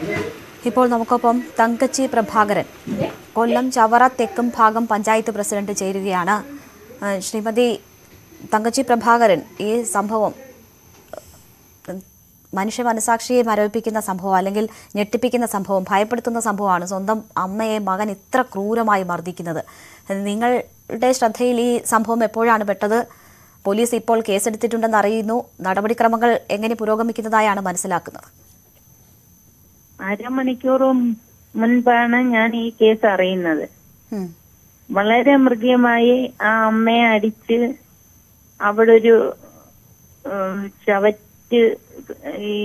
ഇപ്പോൾ നമുക്കൊപ്പം തങ്കച്ചി പ്രഭാകരൻ കൊല്ലം ചവറ തെക്കും ഭാഗം പഞ്ചായത്ത് പ്രസിഡന്റ് ചേരുകയാണ് ആ, ശ്രീമതി തങ്കച്ചി പ്രഭാകരൻ ഈ സംഭവം ഉം, മനുഷ്യ മനസാക്ഷിയെ മരവിപ്പിക്കുന്ന സംഭവം അല്ലെങ്കിൽ ഞെട്ടിപ്പിക്കുന്ന സംഭവം ഭയപ്പെടുത്തുന്ന സംഭവമാണ് സ്വന്തം അമ്മയെ മകൻ ഇത്ര ക്രൂരമായി മർദ്ദിക്കുന്നത് നിങ്ങളുടെ ശ്രദ്ധയിൽ ഈ സംഭവം എപ്പോഴാണ് പെട്ടത് പോലീസ് ഇപ്പോൾ കേസെടുത്തിട്ടുണ്ടെന്ന് അറിയുന്നു നടപടിക്രമങ്ങൾ എങ്ങനെ പുരോഗമിക്കുന്നതായാണ് മനസ്സിലാക്കുന്നത് അരമണിക്കൂറും മുൻപാണ് ഞാൻ ഈ കേസ് അറിയുന്നത് ഉം. വളരെ മൃഗീയമായി ആ അമ്മയെ അടിച്ച് അവിടെ ഒരു ഉം, ചവറ്റ് ഈ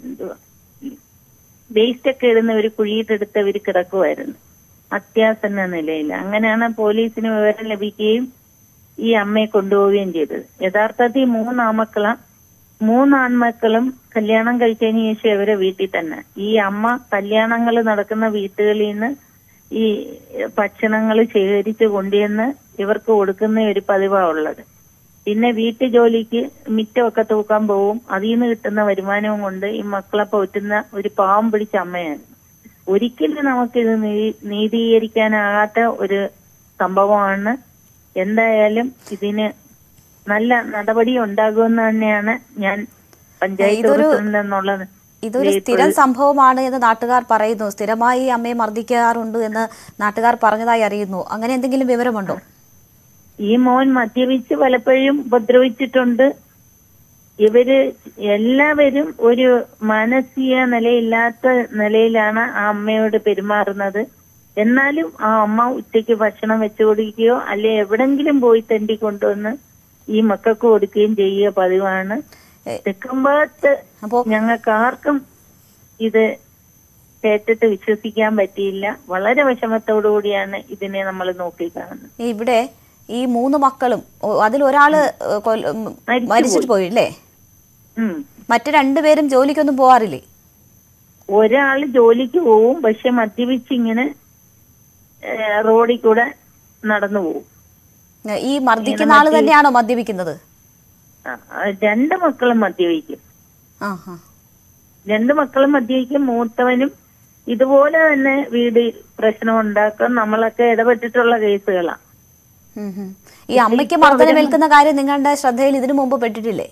വേസ്റ്റ് ഒക്കെ ഇടുന്ന ഒരു കുഴിയിട്ടെടുത്ത് അവർ കിടക്കുമായിരുന്നു അത്യാസന്ന നിലയിൽ അങ്ങനെയാണ് പോലീസിന് വിവരം ലഭിക്കുകയും ഈ അമ്മയെ കൊണ്ടുപോവുകയും ചെയ്തത് യഥാർത്ഥത്തിൽ മൂന്ന് ആമക്കളാ മൂന്ന് ആൺമക്കളും കല്യാണം കഴിച്ചതിന് ശേഷം ഇവരെ വീട്ടിൽ തന്നെ ഈ അമ്മ കല്യാണങ്ങൾ നടക്കുന്ന വീട്ടുകളിൽ നിന്ന് ഈ ഭക്ഷണങ്ങൾ ശേഖരിച്ച് കൊണ്ടുവന്ന് ഇവർക്ക് കൊടുക്കുന്ന ഒരു പതിവാ ഉള്ളത് പിന്നെ വീട്ടു ജോലിക്ക് മിറ്റമൊക്കെ തൂക്കാൻ പോവും അതിൽ നിന്ന് കിട്ടുന്ന വരുമാനവും കൊണ്ട് ഈ മക്കളെ പോറ്റുന്ന ഒരു പാവം പിടിച്ച അമ്മയാണ് ഒരിക്കലും നമുക്കിത് നീ- നീതീകരിക്കാനാകാത്ത ഒരു സംഭവമാണ് എന്തായാലും ഇതിന് നല്ല നടപടി ഉണ്ടാകുമെന്ന് തന്നെയാണ് ഞാൻ പഞ്ചായത്ത് ഇതൊരു- പ്രസിഡന്റ് എന്നുള്ളത് ഇതൊരു സ്ഥിരം സംഭവമാണ് എന്ന് നാട്ടുകാർ പറയുന്നു സ്ഥിരമായി അമ്മയെ മർദ്ദിക്കാറുണ്ട് എന്ന് നാട്ടുകാർ പറഞ്ഞതായി അറിയുന്നു അങ്ങനെ എന്തെങ്കിലും വിവരമുണ്ടോ ഈ മോൻ മദ്യപിച്ച് പലപ്പോഴും ഉപദ്രവിച്ചിട്ടുണ്ട് ഇവര് എല്ലാവരും ഒരു മാനസിക നിലയില്ലാത്ത നിലയിലാണ് ആ അമ്മയോട് പെരുമാറുന്നത് എന്നാലും ആ അമ്മ ഉച്ചയ്ക്ക് ഭക്ഷണം വെച്ചു കൊടുക്കുകയോ അല്ലെ എവിടെങ്കിലും പോയി തെണ്ടി കൊണ്ടുവന്ന് ഈ മക്കൾക്ക് കൊടുക്കുകയും ചെയ്യുക പതിവാണ് ഏ, തെക്കുംഭാഗത്ത് അപ്പോ ഞങ്ങൾക്ക് ആർക്കും ഇത് കേട്ടിട്ട് വിശ്വസിക്കാൻ പറ്റിയില്ല വളരെ വിഷമത്തോടു കൂടിയാണ് ഇതിനെ നമ്മൾ നോക്കിക്കാണുന്നത് ഇവിടെ ഈ മൂന്ന് മക്കളും ഓ, അതിൽ ഒരാള് ഏ, കൊല്ല- ഉം, മരിച്ചു മരിച്ചിട്ട് പോയി അല്ലേ ഉം മറ്റു രണ്ടുപേരും ജോലിക്കൊന്നും പോവാറില്ലേ ഒരാള് ജോലിക്ക് പോവും പക്ഷെ മദ്യപിച്ച് ഇങ്ങനെ ഏഹ്, റോഡിൽ കൂടെ നടന്നു പോവും ഏ, ഈ മർദ്ദിക്കുന്ന ആള് തന്നെയാണോ മദ്യപിക്കുന്നത് ആ, ആ, രണ്ട് മക്കളും മദ്യപിക്കും ആ ആ രണ്ട് മക്കളും മദ്യപിക്കും മൂത്തവനും ഇതുപോലെ തന്നെ വീട് പ്രശ്നം ഉണ്ടാക്കാൻ നമ്മളൊക്കെ ഇടപെട്ടിട്ടുള്ള കേസുകളാണ് ഉം, ഉം. ഈ അമ്മയ്ക്ക് മർദ്ദനമേൽക്കുന്ന കാര്യം നിങ്ങളുടെ ശ്രദ്ധയിൽ ഇതിനു മുമ്പ് പെട്ടിട്ടില്ലേ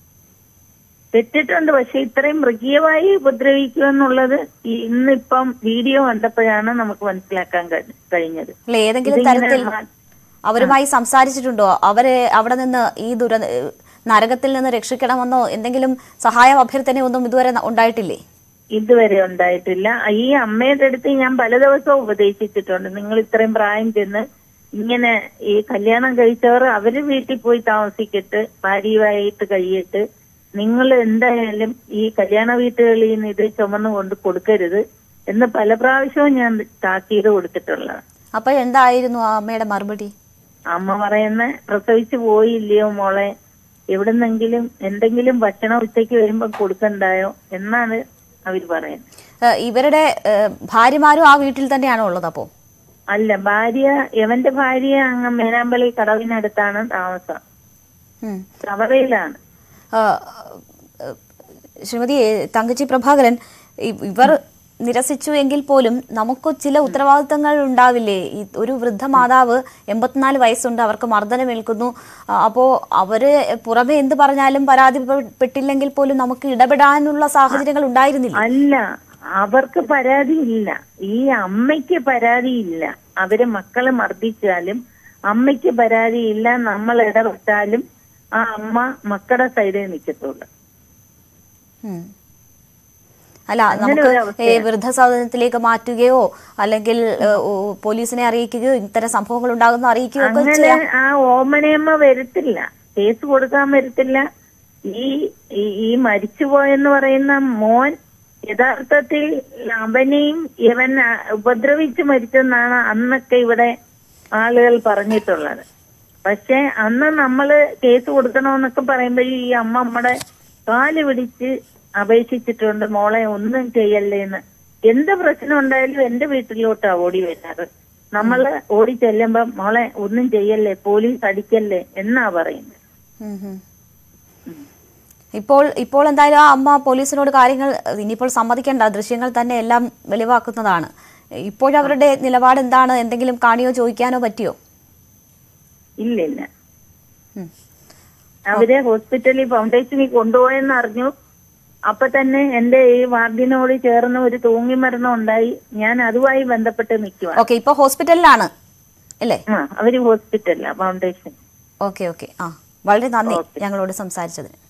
തെറ്റിട്ടുണ്ട് പക്ഷെ ഇത്രയും മൃഗീയമായി ഉപദ്രവിക്കുമെന്നുള്ളത് ഈ ഇന്നിപ്പം വീഡിയോ കണ്ടപ്പോഴാണ് നമുക്ക് മനസ്സിലാക്കാൻ കഴി- കഴിഞ്ഞത് അല്ല ഏതെങ്കിലും ഇതിങ്ങനെ തരത്തിൽ മാ- അവരുമായി സംസാരിച്ചിട്ടുണ്ടോ അവരെ അവിടെ നിന്ന് ഈ ദുര നരകത്തിൽ നിന്ന് രക്ഷിക്കണമെന്നോ എന്തെങ്കിലും സഹായം അഭ്യർത്ഥന ഒന്നും ഇതുവരെ ന- ഉണ്ടായിട്ടില്ലേ ഇതുവരെ ഉണ്ടായിട്ടില്ല ഈ അമ്മയുടെ അടുത്ത് ഞാൻ പല ദിവസവും ഉപദേശിച്ചിട്ടുണ്ട് നിങ്ങൾ ഇത്രയും പ്രായം ചെന്ന് ഇങ്ങനെ ഈ കല്യാണം കഴിച്ചവർ അവര് വീട്ടിൽ പോയി താമസിക്കട്ട് ഭാര്യയുമായിട്ട് കഴിയട്ട് നിങ്ങൾ എന്തായാലും ഈ കല്യാണ വീട്ടുകളിൽ നിന്ന് ഇത് ചുമന്നു കൊണ്ട് കൊടുക്കരുത് എന്ന് പല പ്രാവശ്യവും ഞാൻ താക്കീത് കൊടുത്തിട്ടുള്ളതാണ് അപ്പൊ എന്തായിരുന്നു ആ അമ്മയുടെ മറുപടി അമ്മ പറയുന്ന പ്രസവിച്ചു പോയില്ലയോ മോളെ എവിടുന്നെങ്കിലും എന്തെങ്കിലും ഭക്ഷണം ഉച്ചയ്ക്ക് വരുമ്പോ കൊടുക്കണ്ടായോ എന്നാണ് അവര് പറയുന്നത് ഏഹ് ഇവരുടെ ഏഹ് ഭാര്യമാരും ആ വീട്ടിൽ തന്നെയാണോ ഉള്ളത് അപ്പോ അല്ല ഭാര്യ എവന്റെ ഭാര്യ അങ്ങ് മേനാമ്പള്ളി കടവിനടുത്താണ് താമസം ഉം. കവറയിലാണ് ഏഹ് ഏഹ് ശ്രീമതി തങ്കച്ചി പ്രഭാകരൻ ഇ- ഇവർ നിരസിച്ചു എങ്കിൽ പോലും നമുക്ക് ചില ഉത്തരവാദിത്തങ്ങൾ ഉണ്ടാവില്ലേ ഈ ഒരു വൃദ്ധ മാതാവ് എൺപത്തിനാല് വയസ്സുണ്ട് അവർക്ക് മർദ്ദനമേൽക്കുന്നു ആ, അപ്പോ അവര് പുറമെ എന്ത് പറഞ്ഞാലും പരാതിപ്പെട്ടില്ലെങ്കിൽ പോലും നമുക്ക് ഇടപെടാനുള്ള സാഹചര്യങ്ങൾ ഉണ്ടായിരുന്നില്ല അല്ല അവർക്ക് പരാതിയില്ല ഈ അമ്മയ്ക്ക് പരാതിയില്ല അവരെ മക്കളെ മർദ്ദിച്ചാലും അമ്മയ്ക്ക് പരാതിയില്ല നമ്മൾ ഇടപെട്ടാലും ആ അമ്മ മക്കളുടെ സൈഡിൽ നിൽക്കത്തുള്ളൂ ഉം. അല്ല അങ്ങനെ നമുക്ക് ഒരു ഏ, അവസ്ഥയാണ്. വൃദ്ധസദനത്തിലേക്ക് മാറ്റുകയോ അല്ലെങ്കിൽ ഏ, ഓ, പോലീസിനെ അറിയിക്കുകയോ ഇത്തരം സംഭവങ്ങൾ ഉണ്ടാകുന്ന അറിയിക്കുകയോ ഒക്കെ അങ്ങനെ ചെയ്യാം ആ ഓമനയമ്മ വരത്തില്ല കേസ് കൊടുക്കാൻ വരത്തില്ല ഈ ഈ- ഈ മരിച്ചുപോയെന്ന് പറയുന്ന മോൻ യഥാർത്ഥത്തിൽ അവനെയും ഇവൻ ആ, ഉപദ്രവിച്ച് മരിച്ചെന്നാണ് അന്നൊക്കെ ഇവിടെ ആളുകൾ പറഞ്ഞിട്ടുള്ളത് പക്ഷെ അന്ന് നമ്മള് കേസ് കൊടുക്കണമെന്നൊക്കെ പറയുമ്പോഴേ ഈ അമ്മ നമ്മുടെ കാല് പിടിച്ച് അപേക്ഷിച്ചിട്ടുണ്ട് മോളെ ഒന്നും ചെയ്യല്ലേ എന്ന് എന്ത് പ്രശ്നം ഉണ്ടായാലും എന്റെ വീട്ടിലോട്ടാ ഓടി വരാറ് നമ്മള് ഓടി ചെല്ലുമ്പോ മോളെ ഒന്നും ചെയ്യല്ലേ പോലീസ് അടിക്കല്ലേ എന്നാ പറയുന്നത് ഉം, ഉം. ഇപ്പോൾ ഇപ്പോൾ എന്തായാലും ആ അമ്മ പോലീസിനോട് കാര്യങ്ങൾ ഇനിയിപ്പോൾ സമ്മതിക്കേണ്ട ദൃശ്യങ്ങൾ തന്നെ എല്ലാം വെളിവാക്കുന്നതാണ് ഇപ്പോഴവരുടെ നിലപാട് എന്താണ് എന്തെങ്കിലും കാണിയോ ചോദിക്കാനോ പറ്റിയോ ഇല്ല ഇല്ല ഉം. അവരെ ഹോസ്പിറ്റലിൽ ഫൗണ്ടേഷനിൽ കൊണ്ടുപോയെന്ന് അറിഞ്ഞു അപ്പൊ തന്നെ എന്റെ ഈ വാർഡിനോട് ചേർന്ന് ഒരു തൂങ്ങി മരണം ഉണ്ടായി ഞാൻ അതുമായി ബന്ധപ്പെട്ട് നിൽക്കുക ഓക്കെ ഇപ്പോൾ ഹോസ്പിറ്റലിലാണ് അല്ലേ ആ അവര് ഹോസ്പിറ്റലിലാ ഫൗണ്ടേഷൻ ഓക്കെ ഓക്കെ ആ വളരെ നന്ദി ഞങ്ങളോട് സംസാരിച്ചതിന്